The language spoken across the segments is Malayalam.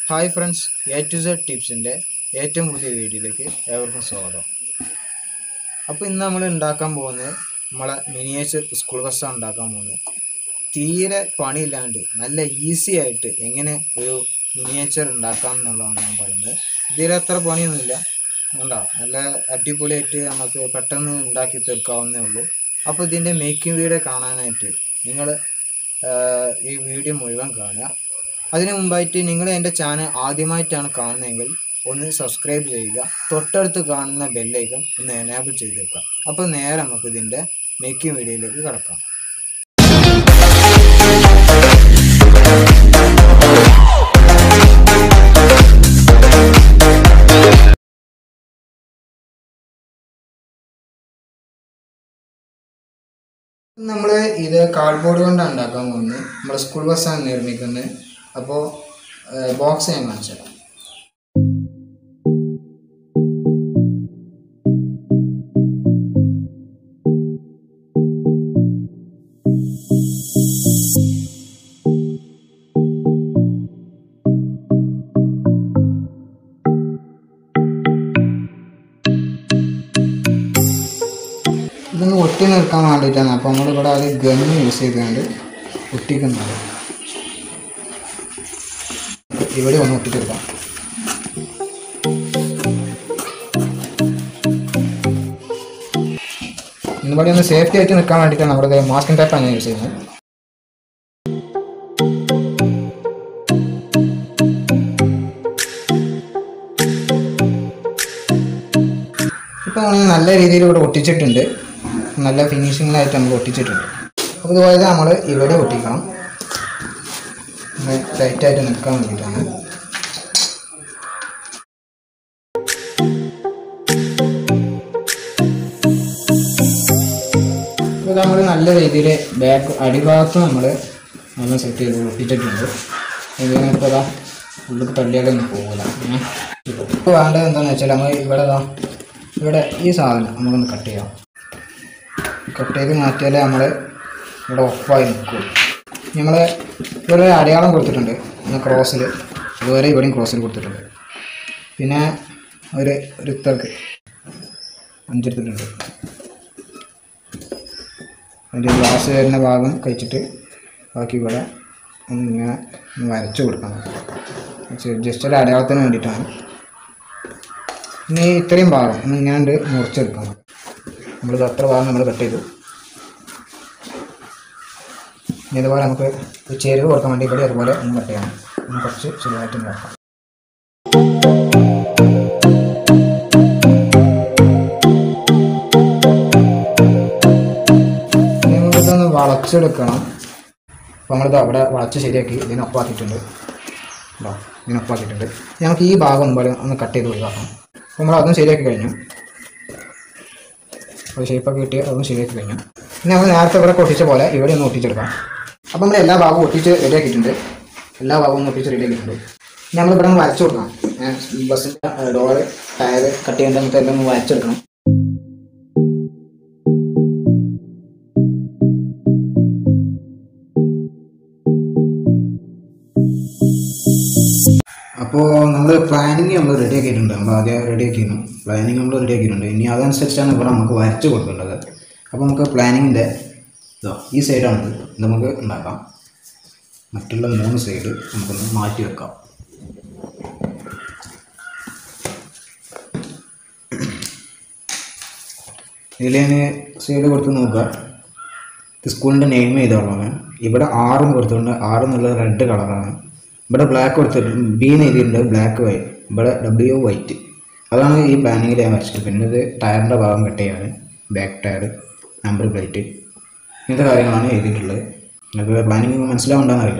Hi friends A to Z ടിപ്സിൻ്റെ ഏറ്റവും പുതിയ വീഡിയോയിലേക്ക് ഏവർക്കും സ്വാഗതം അപ്പോൾ ഇന്ന് നമ്മൾ ഉണ്ടാക്കാൻ പോകുന്നത് നമ്മളെ മിനിയേച്ചർ സ്കൂൾ ബസ്സാണ് ഉണ്ടാക്കാൻ പോകുന്നത് തീരെ പണിയില്ലാണ്ട് നല്ല ഈസി ആയിട്ട് എങ്ങനെ ഒരു മിനിയേച്ചർ ഉണ്ടാക്കാം എന്നുള്ളതാണ് ഞാൻ പറയുന്നത് ഇതിൽ അത്ര പണിയൊന്നുമില്ല ഉണ്ടോ നല്ല അടിപൊളിയായിട്ട് നമുക്ക് പെട്ടെന്ന് ഉണ്ടാക്കി തീർക്കാവുന്നേ ഉള്ളൂ അപ്പോൾ ഇതിൻ്റെ മേക്കിംഗ് വീഡിയോ കാണാനായിട്ട് നിങ്ങൾ ഈ വീഡിയോ മുഴുവൻ കാണുക അതിനു മുമ്പായിട്ട് നിങ്ങൾ എൻ്റെ ചാനൽ ആദ്യമായിട്ടാണ് കാണുന്നതെങ്കിൽ ഒന്ന് സബ്സ്ക്രൈബ് ചെയ്യുക തൊട്ടടുത്ത് കാണുന്ന ബെല്ലൈക്കൺ ഒന്ന് എനേബിൾ ചെയ്ത് വെക്കുക അപ്പോൾ നേരെ നമുക്ക് ഇതിൻ്റെ മേക്കിംഗ് വീഡിയോയിലേക്ക് കിടക്കാം നമ്മൾ ഇത് കാർഡ്ബോർഡ് കൊണ്ടാണ് ഉണ്ടാക്കാൻ പോകുന്നത് നമ്മൾ സ്കൂൾ ബസ്സാണ് നിർമ്മിക്കുന്നത് അപ്പോൾ ബോക്സ് ഞാൻ കാണിച്ചു തരാം ഇതൊന്ന് ഒട്ടി നിൽക്കാൻ വേണ്ടിയിട്ടാണ് അപ്പോൾ നമ്മളിവിടെ അത് ഗണ്ണ് യൂസ് ചെയ്തുകൊണ്ട് ഒട്ടിക്കുന്നുണ്ട് ഇവിടെ ഒന്ന് ഒട്ടിച്ചെടുക്കാം ഇന്നിവിടെ ഒന്ന് സേഫ്റ്റി ആയിട്ട് നിൽക്കാൻ വേണ്ടിയിട്ടാണ് നമ്മുടെ മാസ്കിൻ ടൈപ്പാണ് യൂസ് ചെയ്യുന്നത് ഇപ്പോൾ നമ്മൾ നല്ല രീതിയിൽ ഇവിടെ ഒട്ടിച്ചിട്ടുണ്ട് നല്ല ഫിനിഷിങ്ങിലായിട്ട് നമ്മൾ ഒട്ടിച്ചിട്ടുണ്ട് അപ്പോൾ ഇതുപോലെ നമ്മൾ ഇവിടെ ഒട്ടിക്കണം ടൈറ്റായിട്ട് നിൽക്കാൻ വേണ്ടിയിട്ടാണ് ഇപ്പോൾ നമ്മൾ നല്ല രീതിയിൽ ബാക്ക് അടിഭാഗത്ത് നമ്മൾ നമ്മൾ സെറ്റ് ചെയ്ത് ഒട്ടിച്ചിട്ടുണ്ട് ഇതിനെ ഇപ്പോൾ ഇതാ ഉള്ളിൽ തള്ളിയാലൊന്നും പോകില്ല ഇപ്പോൾ വേണ്ടത് എന്താണെന്ന് വെച്ചാൽ നമ്മൾ ഇവിടെ ഇതാ ഇവിടെ ഈ സാധനം നമുക്കൊന്ന് കട്ട് ചെയ്യാം കട്ട് ചെയ്ത് മാറ്റിയാലേ നമ്മൾ ഇവിടെ ഒപ്പായി നിൽക്കും ഞങ്ങൾ ഇവിടെ ഒരു അടയാളം കൊടുത്തിട്ടുണ്ട് ക്രോസിൽ അതുവരെ ഇവിടെയും ക്രോസിൽ കൊടുത്തിട്ടുണ്ട് പിന്നെ ഒരു ഒരു ഇത്തർക്ക് അഞ്ചെടുത്തിട്ടുണ്ട് അതിൻ്റെ ഗ്ലാസ് വരുന്ന ഭാഗം കഴിച്ചിട്ട് ബാക്കി ഇവിടെ ഒന്ന് ഇങ്ങനെ ഒന്ന് വരച്ചു കൊടുക്കണം ജസ്റ്റ് ഒരു അടയാളത്തിന് വേണ്ടിയിട്ടാണ് ഇനി ഇത്രയും ഭാഗം ഒന്ന് ഇങ്ങനെ മുറിച്ചെടുക്കണം നമ്മളിത് അത്ര ഭാഗം നമ്മൾ കട്ട് ചെയ്തു ഇനി ഇതുപോലെ നമുക്ക് ഒരു ചേരുവ കൊടുക്കാൻ വേണ്ടി ഇവിടെ അതുപോലെ ഒന്ന് കട്ട് ചെയ്യണം ഒന്ന് കുറച്ച് ചെറുതായിട്ട് നോക്കാം ഇതൊന്ന് വളച്ചെടുക്കണം അപ്പോൾ നമ്മളിത് അവിടെ വളച്ച് ശരിയാക്കി ഇതിനൊപ്പാക്കിയിട്ടുണ്ട് ഉണ്ടോ ഇതിനൊപ്പാക്കിയിട്ടുണ്ട് നമുക്ക് ഈ ഭാഗം ഒന്ന് ഒന്ന് കട്ട് ചെയ്ത് ഒഴിവാക്കണം അപ്പോൾ നമ്മൾ അതും ശരിയാക്കി കഴിഞ്ഞു ഒരു ഷേപ്പൊക്കെ കിട്ടി അതും ശരിയാക്കി കഴിഞ്ഞു ഇനി നമ്മൾ നേരത്തെ ഇവിടെ ഒട്ടിച്ച പോലെ ഇവിടെ ഒന്ന് ഒട്ടിച്ചെടുക്കാം അപ്പോൾ നമ്മൾ എല്ലാ ഭാഗവും ഒട്ടിച്ച് റെഡിയാക്കിയിട്ടുണ്ട് എല്ലാ ഭാഗവും ഒന്ന് ഒട്ടിച്ച് റെഡിയാക്കിയിട്ടുണ്ട് ഇനി നമ്മൾ ഇവിടെ ഒന്ന് വരച്ചു കൊടുക്കണം ബസ്സിൻ്റെ ഡോറ് ടയർ കട്ട് ചെയ്യേണ്ട നമുക്ക് എല്ലാം ഒന്ന് വരച്ചെടുക്കണം അപ്പോൾ നമ്മൾ പ്ലാനിങ് നമ്മൾ റെഡി ആക്കിയിട്ടുണ്ട് നമ്മൾ ആദ്യം റെഡി ആക്കിയിരുന്നു പ്ലാനിങ് നമ്മൾ റെഡി ആക്കിയിട്ടുണ്ട് ഇനി അതനുസരിച്ചാണ് ഇവിടെ നമുക്ക് വരച്ച് കൊടുക്കേണ്ടത് അപ്പോൾ നമുക്ക് പ്ലാനിങ്ങിൻ്റെ ഇതോ ഈ സൈഡാണിത് ഇത് നമുക്ക് ഉണ്ടാക്കാം മറ്റുള്ള മൂന്ന് സൈഡ് നമുക്കൊന്ന് മാറ്റി വെക്കാം ഇതിൽ ഞാൻ സൈഡ് കൊടുത്ത് നോക്കുക ഇത് സ്കൂളിൻ്റെ നെയിം ചെയ്തോളാണ് ഇവിടെ ആറും കൊടുത്തിട്ടുണ്ട് ആറ് എന്നുള്ള റെഡ് കളറാണ് ഇവിടെ ബ്ലാക്ക് കൊടുത്തിട്ടുണ്ട് ബി എന്ന് എഴുതിയിട്ടുണ്ട് ബ്ലാക്ക് വൈറ്റ് ഇവിടെ ഡബ്ല്യു വൈറ്റ് അതാണ് ഈ പ്ലാനിങ്ങിൽ ഞാൻ വരച്ചത് പിന്നെ ഇത് ടയറിൻ്റെ ഭാഗം കട്ട് ചെയ്യാണ് ബാക്ക് ടയർ നമ്പർ പ്ലേറ്റ് ഇങ്ങനത്തെ കാര്യങ്ങളാണ് എഴുതിയിട്ടുള്ളത് നിങ്ങൾക്ക് പ്ലാനിങ് മനസ്സിലാവുണ്ടെന്നറിയില്ല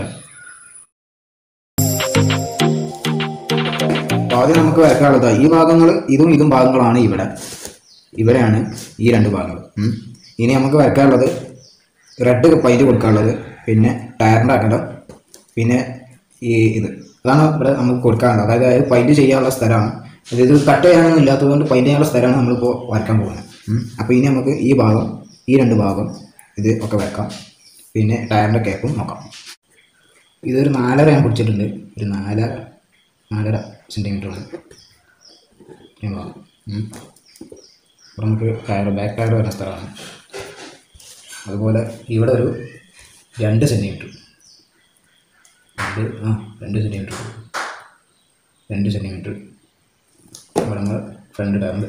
അപ്പോൾ ആദ്യം നമുക്ക് വരക്കാനുള്ളത് ഈ ഭാഗങ്ങൾ ഇതും ഇതും ഭാഗങ്ങളാണ് ഇവിടെ ഇവിടെയാണ് ഈ രണ്ട് ഭാഗങ്ങൾ ഇനി നമുക്ക് വരക്കാനുള്ളത് റെഡ് പൈറ്റ് കൊടുക്കാനുള്ളത് പിന്നെ ടയറിൻ്റെ അകലം പിന്നെ ഈ ഇത് അതാണ് ഇവിടെ നമുക്ക് കൊടുക്കാനുള്ളത് അതായത് പൈൻറ്റ് ചെയ്യാനുള്ള സ്ഥലമാണ് അതായത് ഇത് കട്ട് ചെയ്യാനൊന്നും ഇല്ലാത്തതുകൊണ്ട് പൈൻറ്റ് ചെയ്യാനുള്ള സ്ഥലമാണ് നമ്മളിപ്പോൾ വരയ്ക്കാൻ പോകുന്നത് അപ്പോൾ ഇനി നമുക്ക് ഈ ഭാഗം ഈ രണ്ട് ഭാഗം ഇത് ഒക്കെ വരക്കാം പിന്നെ ടയറിൻ്റെ കേപ്പും നോക്കാം ഇതൊരു നാലര ഞാൻ പിടിച്ചിട്ടുണ്ട് ഒരു നാലര നാലര സെൻറ്റിമീറ്ററാണ് ഇത്രയും ഭാഗം ഉം. ഇവിടെ നമുക്ക് ടയർ ബാക്ക് ടയർ വരുന്ന സ്ഥലമാണ് അതുപോലെ ഇവിടെ ഒരു രണ്ട് സെൻറ്റിമീറ്റർ രണ്ട് ആ രണ്ട് സെൻറ്റിമീറ്റർ രണ്ട് സെൻറ്റിമീറ്റർ ഇവിടെ നമ്മൾ ഫ്രണ്ട് ടയറുണ്ട്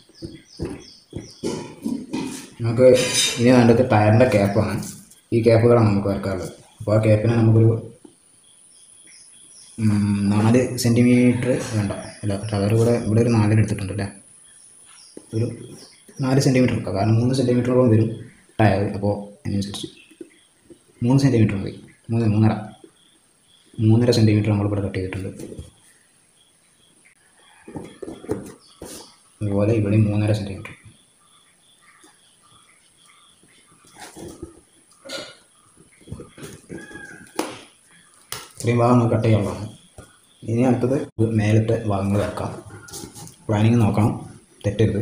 നമുക്ക് ഇനി വേണ്ടത് ടയറിൻ്റെ ക്യാപ്പാണ് ഈ ക്യാപ്പുകളാണ് നമുക്ക് വരക്കാറുള്ളത് അപ്പോൾ ആ ക്യാപ്പിനെ നമുക്കൊരു ഉം, നാല് സെൻറ്റിമീറ്റർ വേണ്ട അല്ല ടയർ ഇവിടെ ഇവിടെ ഒരു നാലര എടുത്തിട്ടുണ്ട് അല്ലേ ഒരു നാല് സെൻറ്റിമീറ്റർ എടുക്കാം കാരണം മൂന്ന് സെൻറ്റിമീറ്ററോളം വരും ടയർ അപ്പോൾ അതിനനുസരിച്ച് മൂന്ന് സെൻറ്റിമീറ്റർ മതി മൂന്ന് മൂന്നര മൂന്നര സെൻറ്റിമീറ്റർ നമ്മളിവിടെ കട്ട് ചെയ്തിട്ടുണ്ട് അതുപോലെ ഇവിടെ മൂന്നര സെൻറ്റിമീറ്റർ ഇത്രയും ഭാഗം നമുക്ക് കട്ട് ചെയ്യാനുള്ളതാണ് ഇനി അടുത്തത് ഇത് മേലത്തെ ഭാഗങ്ങൾ വെക്കാം പ്ലാനിങ് നോക്കണം തെറ്റരുത്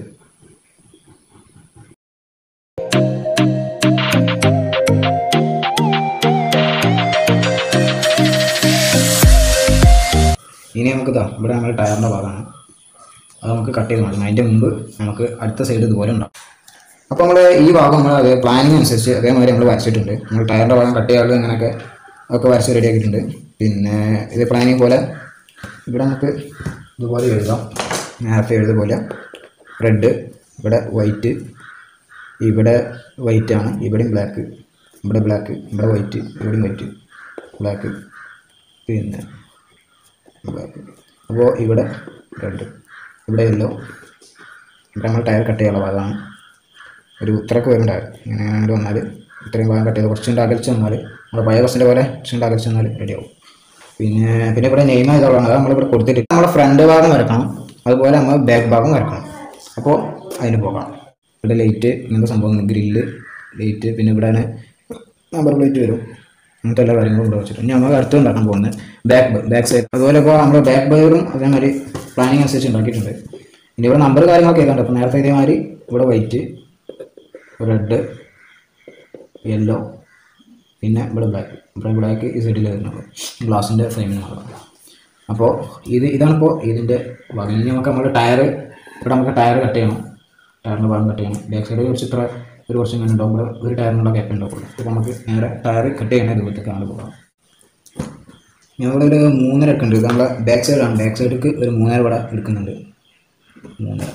ഇനി നമുക്ക് ഇതാ ഇവിടെ നമ്മൾ ടയറിൻ്റെ ഭാഗമാണ് അത് നമുക്ക് കട്ട് ചെയ്ത് മാറ്റണം അതിൻ്റെ മുമ്പ് നമുക്ക് അടുത്ത സൈഡ് ഇതുപോലെ ഉണ്ടാവും അപ്പോൾ നമ്മൾ ഈ ഭാഗം നമ്മൾ അത് പ്ലാനിങ് അനുസരിച്ച് അതേമാതിരി നമ്മൾ വരച്ചിട്ടുണ്ട് നമ്മൾ ടയറിൻ്റെ ഭാഗം കട്ട് ചെയ്യാതെ അങ്ങനെയൊക്കെ ഒക്കെ വരച്ച് റെഡിയാക്കിയിട്ടുണ്ട് പിന്നെ ഇത് പ്ലാനിങ് പോലെ ഇവിടെ നമുക്ക് ഇതുപോലെ എഴുതാം നേരത്തെ എഴുതിയ പോലെ റെഡ് ഇവിടെ വൈറ്റ് ഇവിടെ വൈറ്റ് ആണ് ഇവിടെയും ബ്ലാക്ക് ഇവിടെ ബ്ലാക്ക് ഇവിടെ വൈറ്റ് ഇവിടെയും വൈറ്റ് ബ്ലാക്ക് പിന്നെ ബ്ലാക്ക് അപ്പോൾ ഇവിടെ റെഡ് ഇവിടെ യെല്ലോ ഇവിടെ നമ്മൾ ടയർ കട്ട് ചെയ്യാനുള്ള ഭാഗമാണ് ഒരു ഇത്രയൊക്കെ വരും ടയർ ഇങ്ങനെ അങ്ങോട്ട് വന്നാൽ ഇത്രയും ഭാഗം കട്ട് ചെയ്ത് കുറച്ചും അകലിച്ച് വന്നാൽ നമ്മുടെ പഴയ ബസ്സിൻ്റെ പോലെ കുറച്ചും അകലിച്ച് വന്നാൽ റെഡിയാവും പിന്നെ പിന്നെ ഇവിടെ നെയിം ആയതോളാണ് അത് നമ്മളിവിടെ കൊടുത്തിട്ട് നമ്മുടെ ഫ്രണ്ട് ഭാഗം വരക്കണം അതുപോലെ നമ്മൾ ബാക്ക് ഭാഗം വരക്കണം അപ്പോൾ അതിന് പോകാം ഇവിടെ ലൈറ്റ് ഇങ്ങനത്തെ സംഭവം ഗ്രില്ല് ലൈറ്റ് പിന്നെ ഇവിടെ നമ്പർ പ്ലേറ്റ് വരും അങ്ങനത്തെ എല്ലാ കാര്യങ്ങളും ഇവിടെ വെച്ചിട്ട് ഇനി നമ്മൾ അടുത്ത് ഉണ്ടാക്കാൻ പോകുന്നത് ബാക്ക് ബാക്ക് സൈഡ് അതുപോലെ ഇപ്പോൾ നമ്മൾ ബാക്ക് ബയറും അതേമാതിരി പ്ലാനിങ് അനുസരിച്ച് ഉണ്ടാക്കിയിട്ടുണ്ട് ഇനി ഇവിടെ നമ്പർ കാര്യങ്ങളൊക്കെ എഴുതാണ്ട് അപ്പോൾ നേരത്തെ ഇതേമാതിരി ഇവിടെ വൈറ്റ് റെഡ് യെല്ലോ പിന്നെ ഇവിടെ ബ്ലാക്ക് ഇവിടെ ബ്ലാക്ക് ഈ സൈഡിൽ വരുന്നുള്ളൂ ഗ്ലാസിൻ്റെ ഫ്രെയിമിന് മാത്രം അപ്പോൾ ഇത് ഇതാണിപ്പോൾ ഇതിൻ്റെ ഭാഗം ഇനി നമുക്ക് നമ്മുടെ ടയർ ഇവിടെ നമുക്ക് ടയർ കട്ട് ചെയ്യണം ടയറിൻ്റെ ഭാഗം കട്ട് ചെയ്യണം ബാക്ക് സൈഡ് കുറച്ച് ഇത്ര ഒരു കുറച്ച് ഇങ്ങനെ ഉണ്ടാവും ഇവിടെ ഒരു ടയറിനുള്ള ഗ്യാപ്പ് ഉണ്ടാവുള്ളൂ അപ്പോൾ നമുക്ക് നേരെ ടയർ കട്ട് ചെയ്യണ ഇതുപോലത്തേക്ക് ആണ് പോകാം ഞങ്ങളിവിടെ ഒരു മൂന്നര ഒക്കെ ഉണ്ട് ഇത് നമ്മളെ ബാക്ക് സൈഡാണ് ബാക്ക് സൈഡിലേക്ക് ഒരു മൂന്നര ഇവിടെ എടുക്കുന്നുണ്ട് മൂന്നര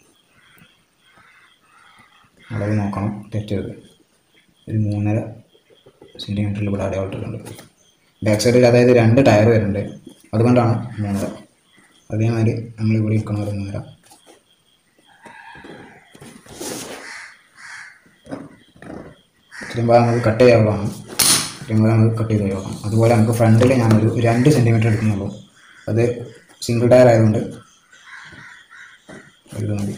അളവ് നോക്കണം തെറ്റരുത് ഒരു മൂന്നര സെൻറ്റിമീറ്ററിൽ ഇവിടെ അടയാളിട്ടുണ്ട് ബാക്ക് സൈഡിൽ അതായത് രണ്ട് ടയർ വരുന്നുണ്ട് അതുകൊണ്ടാണ് മൂന്നര അതേമാതിരി നമ്മൾ ഇവിടെ ഇരിക്കണ ഒരു മൂന്നര ഇത്രയും ഭാഗം നമുക്ക് കട്ട് ചെയ്യാവുന്നതാണ് ഇത്രയും ഭാഗം നമുക്ക് കട്ട് ചെയ്ത് കഴിയാം അതുപോലെ നമുക്ക് ഫ്രണ്ടിൽ ഞാനൊരു രണ്ട് സെൻറ്റിമീറ്റർ എടുക്കുന്നുള്ളൂ അത് സിംഗിൾ ടയർ ആയതുകൊണ്ട് ഇത് മതി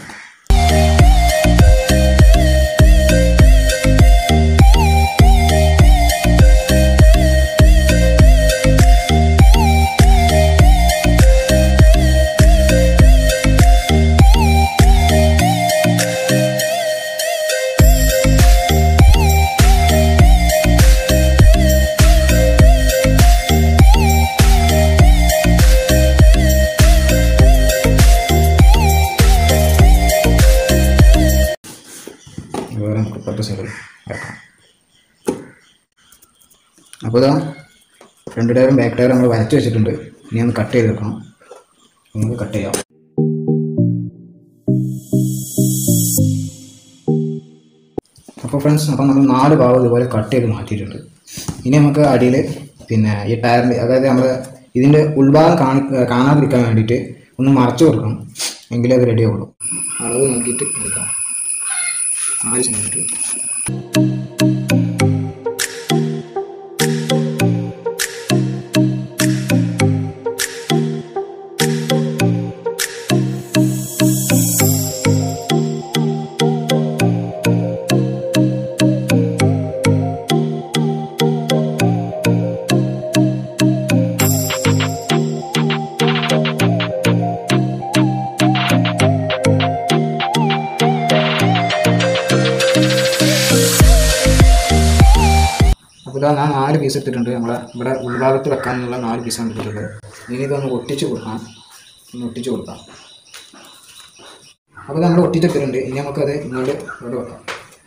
അതുപോലെ നമുക്ക് ഇപ്പുറത്തെ സൈഡിൽ ഇറക്കാം അപ്പോൾ ഇതാ ഫ്രണ്ട് ടയറും ബാക്ക് ടയറും നമ്മൾ വരച്ച് വെച്ചിട്ടുണ്ട് ഇനി ഒന്ന് കട്ട് ചെയ്തെടുക്കണം നമുക്ക് കട്ട് ചെയ്യാം അപ്പോൾ ഫ്രണ്ട്സ് അപ്പോൾ നമ്മൾ നാല് ഭാഗം ഇതുപോലെ കട്ട് ചെയ്ത് മാറ്റിയിട്ടുണ്ട് ഇനി നമുക്ക് അടിയിൽ പിന്നെ ഈ ടയറിൻ്റെ അതായത് നമ്മൾ ഇതിൻ്റെ ഉൾഭാഗം കാണി കാണാതിരിക്കാൻ വേണ്ടിയിട്ട് ഒന്ന് മറച്ചു കൊടുക്കണം എങ്കിലേ അത് റെഡി ആവുള്ളൂ അളവ് നോക്കിയിട്ട് എടുക്കാം നാല് സെൻറ്റിമീറ്റർ അപ്പോൾ ഇതാ ഞാൻ നാല് പീസ് എടുത്തിട്ടുണ്ട് നമ്മളെ ഇവിടെ ഉൾഭാഗത്ത് വെക്കാനുള്ള നാല് പീസാണ് എടുത്തിട്ടുള്ളത് ഇനി ഇതൊന്ന് ഒട്ടിച്ച് കൊടുക്കാം ഒന്ന് ഒട്ടിച്ച് കൊടുക്കാം അപ്പോൾ നമ്മൾ ഒട്ടിച്ചെടുത്തിട്ടുണ്ട് ഇനി നമുക്കത് ഇങ്ങോട്ട് ഇവിടെ വെക്കാം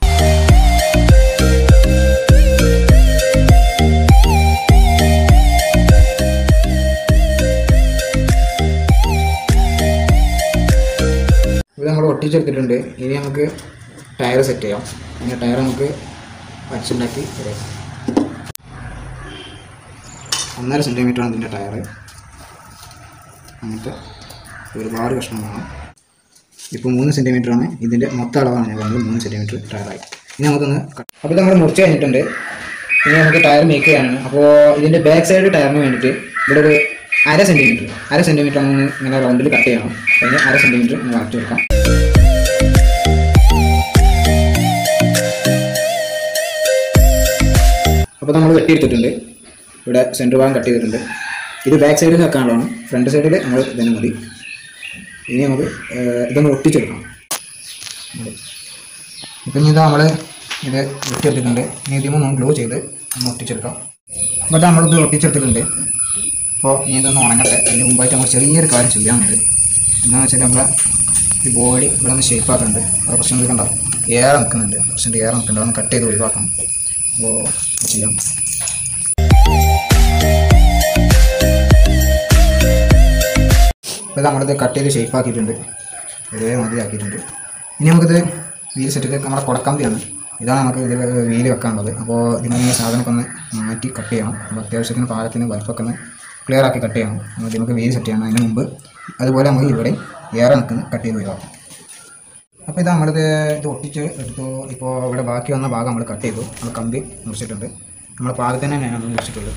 ഇത് നമ്മൾ ഒട്ടിച്ചെടുത്തിട്ടുണ്ട് ഇനി നമുക്ക് ടയർ സെറ്റ് ചെയ്യാം ഇനി ടയർ നമുക്ക് വരച്ചുണ്ടാക്കി തരാം ഒന്നര സെൻറ്റിമീറ്ററാണ് ഇതിൻ്റെ ടയർ അങ്ങനത്തെ ഒരുപാട് കഷ്ണം വേണം ഇപ്പോൾ മൂന്ന് സെൻറ്റിമീറ്ററാണ് ഇതിൻ്റെ മൊത്തം അളവാണ് ഞാൻ പറഞ്ഞത് മൂന്ന് സെൻറ്റിമീറ്റർ ടയറായി ഇനി നമുക്കൊന്ന് ക- അപ്പോൾ നമ്മൾ മുറിച്ച് കഴിഞ്ഞിട്ടുണ്ട് ഇനി നമുക്ക് ടയർ മേക്ക് ചെയ്യാനാണ് അപ്പോൾ ഇതിൻ്റെ ബാക്ക് സൈഡ് ടയറിന് വേണ്ടിയിട്ട് ഇവിടെ ഒരു അര സെൻറ്റിമീറ്റർ അര സെൻറ്റിമീറ്റർ ഒന്ന് ഇങ്ങനെ റൗണ്ടിൽ കട്ട് ചെയ്യണം അതിന് അര സെൻറ്റിമീറ്റർ ഒന്ന് വരച്ച് കൊടുക്കാം അപ്പോൾ നമ്മൾ വെട്ടിയെടുത്തിട്ടുണ്ട് ഇവിടെ സെൻറ്റർ ഭാഗം കട്ട് ചെയ്തിട്ടുണ്ട് ഇത് ബാക്ക് സൈഡിൽ വെക്കാനുള്ളതാണ് ഫ്രണ്ട് സൈഡിൽ നമ്മൾ ഇതന്നെ മതി ഇനി നമുക്ക് ഏഹ്, ഇതൊന്ന് ഒട്ടിച്ചെടുക്കണം ഇപ്പം ഇനി ഇതാ നമ്മൾ ഇത് ഒട്ടിയെടുത്തിട്ടുണ്ട് ഇനി ഇതിമ നമ്മൾ ഗ്ലോ ചെയ്ത് ഒന്ന് ഒട്ടിച്ചെടുക്കാം അപ്പോൾ ഇത് നമ്മളിത് ഒട്ടിച്ചെടുത്തിട്ടുണ്ട് അപ്പോൾ ഇനി ഇതൊന്ന് ഉണങ്ങട്ടെ അതിന് മുമ്പായിട്ട് നമ്മൾ ചെറിയൊരു കാര്യം ചെയ്യാനുണ്ട് എന്താണെന്ന് വെച്ചാൽ നമ്മളെ ഈ ബോഡി ഇവിടെ ഒന്ന് ഷേപ്പ് ആക്കുന്നുണ്ട് അത് പ്രശ്നം കണ്ടോ ഏറെ നിൽക്കുന്നുണ്ട് പ്രശ്നം ഏറെ നിൽക്കുന്നുണ്ട് അതൊന്ന് കട്ട് ചെയ്ത് ഒഴിവാക്കണം അപ്പോൾ ചെയ്യാം ഇപ്പോൾ നമ്മളിത് കട്ട് ചെയ്ത് ഷേപ്പ് ആക്കിയിട്ടുണ്ട് ഇതേ മാതിരി ആക്കിയിട്ടുണ്ട് ഇനി നമുക്കിത് വീൽ സെറ്റിൽ നമ്മുടെ കുടക്കമ്പിയാണ് ഇതാണ് നമുക്ക് ഇതിൽ വീല് വെക്കാനുള്ളത് അപ്പോൾ ഇതിന് സാധനമൊക്കെ ഒന്ന് മാറ്റി കട്ട് ചെയ്യണം അപ്പോൾ അത്യാവശ്യത്തിന് പാകത്തിന് വലിപ്പമൊക്കെ ഒന്ന് ക്ലിയർ ആക്കി കട്ട് ചെയ്യണം അപ്പോൾ ഇത് നമുക്ക് വീല് സെറ്റ് ചെയ്യണം അതിന് മുമ്പ് അതുപോലെ നമുക്ക് ഇവിടെ ഏറെ നിൽക്കുന്ന കട്ട് ചെയ്ത് ഒഴിവാക്കാം അപ്പോൾ ഇത് നമ്മളിത് ഇത് ഒട്ടിച്ച് എടുത്തു ഇപ്പോൾ ഇവിടെ ബാക്കി വന്ന ഭാഗം നമ്മൾ കട്ട് ചെയ്തു നമ്മൾ കമ്പി മുറിച്ചിട്ടുണ്ട് നമ്മൾ പാകത്തിന് തന്നെയാണ് നമ്മൾ മുറിച്ചിട്ടുള്ളത്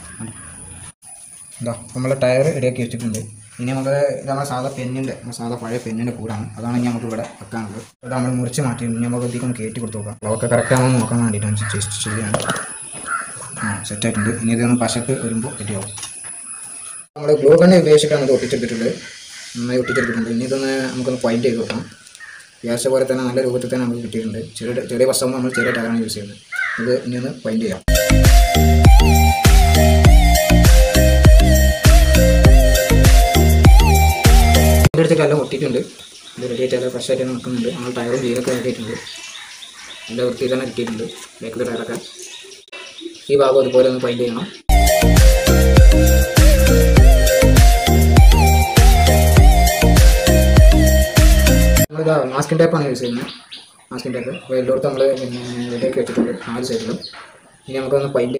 ഇതാ നമ്മൾ ടയർ റെഡിയാക്കി വെച്ചിട്ടുണ്ട് ഇനി നമുക്ക് ഇത് നമ്മുടെ സാധാ പെന്നിൻ്റെ സാധാ പഴയ പെന്നിൻ്റെ കൂടാണ് അതാണ് ഇനി നമുക്ക് ഇവിടെ വെക്കാനുള്ളത് ഇവിടെ നമ്മൾ മുറിച്ച് മാറ്റിയിട്ടുണ്ട് ഇനി നമുക്ക് ഇതിലേക്ക് ഒന്ന് കയറ്റി കൊടുത്ത് നോക്കാം അതൊക്കെ കറക്റ്റാണോ എന്ന് നോക്കാൻ വേണ്ടിയിട്ടാണ് ജസ്റ്റ് ചെയ്യാണ് ആ സെറ്റായിട്ടുണ്ട് ഇനി ഇതൊന്ന് പശക്ക് വരുമ്പോൾ റെഡിയാവും നമ്മൾ ഗ്ലൂ കണ്ണി ഉപയോഗിച്ചിട്ടാണ് ഇത് ഒട്ടിച്ചെടുത്തിട്ടുള്ളത് നന്നായി ഒട്ടിച്ചെടുത്തിട്ടുണ്ട് ഇനി ഇതൊന്ന് നമുക്കൊന്ന് പോയിന്റ് ചെയ്ത് നോക്കാം വിചാരിച്ച പോലെ തന്നെ നല്ല രൂപത്തിൽ തന്നെ നമുക്ക് കിട്ടിയിട്ടുണ്ട് ചെറിയ ചെറിയ വസ്തുവും നമ്മൾ ചെറിയ ടയറാണ് യൂസ് ചെയ്യുന്നത് ഇത് ഇനി ഒന്ന് പോയിന്റ് ചെയ്യാം ഇതിൻ്റെ അടുത്ത് എല്ലാം ഒട്ടിയിട്ടുണ്ട് ഇത് റെഡി ആയിട്ട് ഫ്രഷ് ആയിട്ട് നിൽക്കുന്നുണ്ട് നമ്മൾ ടയറും വീലൊക്കെ ഇറക്കിയിട്ടുണ്ട് നല്ല വൃത്തിയിൽ തന്നെ കിട്ടിയിട്ടുണ്ട് ബാക്കിലെ ടയറൊക്കെ ഈ ഭാഗം അതുപോലെ ഒന്ന് പൈൻറ്റ് ചെയ്യണം നമ്മളിതാ മാസ്കിൻ ടേപ്പാണ് യൂസ് ചെയ്യുന്നത് മാസ്കിൻ ടേപ്പ് അപ്പോൾ എല്ലായിടത്തും നമ്മൾ പിന്നെ റെഡിയാക്കി വെച്ചിട്ടുണ്ട് നാല് സൈഡിലും ഇനി നമുക്കൊന്ന് പൈൻറ്റ്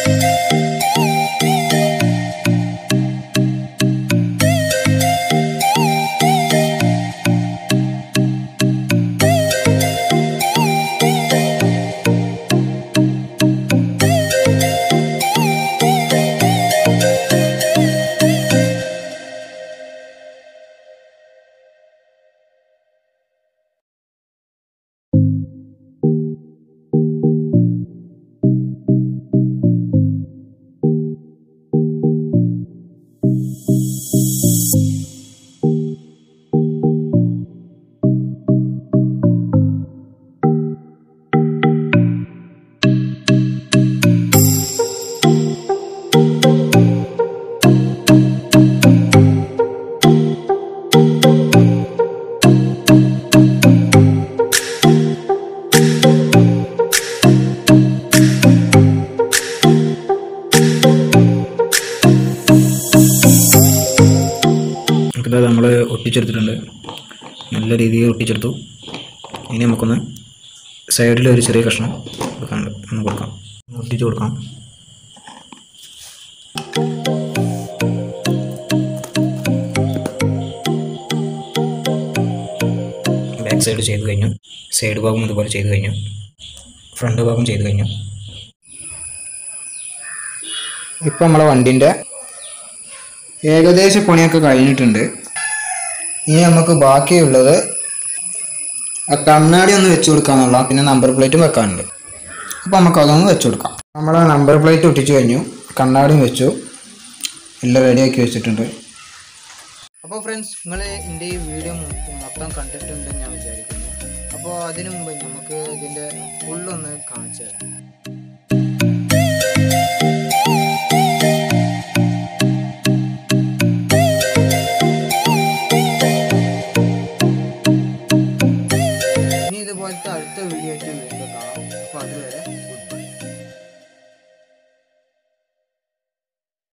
നമുക്കിത് നമ്മൾ ഒട്ടിച്ചെടുത്തിട്ടുണ്ട് നല്ല രീതിയിൽ ഒട്ടിച്ചെടുത്തു ഇനി നമുക്കൊന്ന് സൈഡിൽ ഒരു ചെറിയ കഷ്ണം കൊടുക്കാനുണ്ട് ഒന്ന് കൊടുക്കാം ഒട്ടിച്ച് കൊടുക്കാം ബാക്ക് സൈഡ് ചെയ്ത് കഴിഞ്ഞു സൈഡ് ഭാഗം ഇതുപോലെ ചെയ്ത് കഴിഞ്ഞു ഫ്രണ്ട് ഭാഗം ചെയ്ത് കഴിഞ്ഞു ഇപ്പം നമ്മളെ വണ്ടിൻ്റെ ഏകദേശ പണിയൊക്കെ കഴിഞ്ഞിട്ടുണ്ട് ഇനി നമുക്ക് ബാക്കിയുള്ളത് ആ കണ്ണാടി ഒന്ന് വെച്ച് കൊടുക്കാന്നുള്ള പിന്നെ നമ്പർ പ്ലേറ്റും വെക്കാനുണ്ട് അപ്പോൾ നമുക്ക് അതൊന്ന് വെച്ച് കൊടുക്കാം നമ്മൾ നമ്പർ പ്ലേറ്റ് ഒട്ടിച്ച് കഴിഞ്ഞു കണ്ണാടിയും വെച്ചു എല്ലാം റെഡിയാക്കി വെച്ചിട്ടുണ്ട് അപ്പോൾ ഫ്രണ്ട്സ് നിങ്ങൾ എൻ്റെ ഈ വീഡിയോ മൊത്തം കണ്ടിട്ടുണ്ടെന്ന് ഞാൻ വിചാരിക്കുന്നു അപ്പോൾ അതിനു മുമ്പ് നമുക്ക് ഇതിൻ്റെ ഫുള്ളൊന്ന് കാണിച്ചു തരാം ഇതേപോലത്തെ അടുത്ത വീഡിയോ ആയിട്ട് വീണ്ടും കാണാം അപ്പോൾ അതുവരെ ഗുഡ്